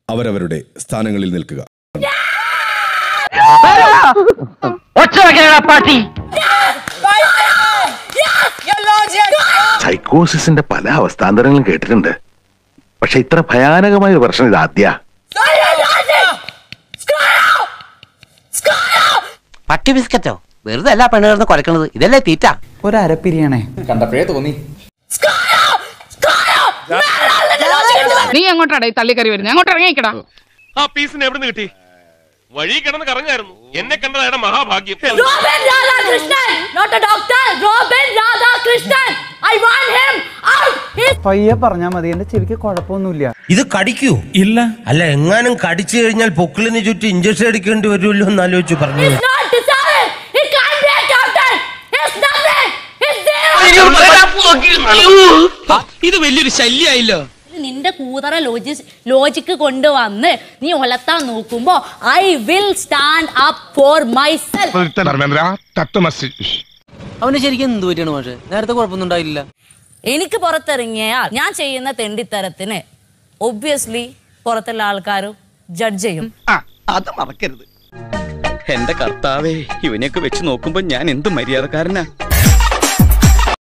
അവരവരുടെ സ്ഥാനങ്ങളിൽ നിൽക്കുക സൈക്കോസിന്റെ പല അവസ്ഥാന്തരങ്ങളും കേട്ടിട്ടുണ്ട് പക്ഷെ ഇത്ര ഭയാനകമായ ഒരു പ്രശ്നം ഇത് ആദ്യ പട്ടി ബിസ്ക്കറ്റോ വെറുതെ അല്ല പെണ്ണ് കിടന്ന് കുരക്കണത് ഇതല്ലേ തീറ്റ ഒരു അരപ്പിരിയാണേ കണ്ടപ്പോഴേ തോന്നി നീ അങ്ങോട്ടാടാ ഈ തള്ളിക്കറി വരുന്നത് അങ്ങോട്ട് ഇറങ്ങിക്കടാ ആ പീസിന് എവിടെ നിന്ന് കിട്ടി വഴി കിടന്ന് കറങ്ങായിരുന്നു എന്നെ കണ്ടതാണ് മഹാഭാഗ്യം Robin Radhakrishnan, not a doctor. Robin Radhakrishnan. I want him out. He's പയ്യെ പറഞ്ഞാ മതി എന്റെ ചെവിക്ക് കുഴപ്പമൊന്നുമില്ല ഇത് കടിക്കൂ ഇല്ല അല്ല എങ്ങാനും കടിച്ചു കഴിഞ്ഞാൽ പൊക്കിളിന് ചുറ്റും ഇഞ്ചക്ഷൻ എടുക്കേണ്ടി വരുമല്ലോ എന്ന് ആലോചിച്ചു പറഞ്ഞു not disabled. He can't be a doctor. He's nothing. He's zero. ഇത് വലിയൊരു ശല്യായില്ലോ നിന്റെ കൂതറ ലോജിസ് ലോജിക്ക് കൊണ്ടുവന്ന് നീ ഒലത്താൻ നോക്കുമ്പോ I will stand up for myself അവന് ശരിക്കും എന്ത് പറ്റിയാണ് പക്ഷേ നേരത്തെ കുഴപ്പമൊന്നും ഉണ്ടായില്ല എനിക്ക് പുറത്തിറങ്ങിയാൽ ഞാൻ ചെയ്യുന്ന തെണ്ടിത്തരത്തിന് ഒബ്വിയസ്ലി പുറത്തുള്ള ആൾക്കാരും ജഡ്ജ് ചെയ്യും അത് മറക്കരുത് എന്റെ കർത്താവേ ഇവനെയൊക്കെ വെച്ച് നോക്കുമ്പോ ഞാൻ എന്ത് മര്യാദക്കാരനാ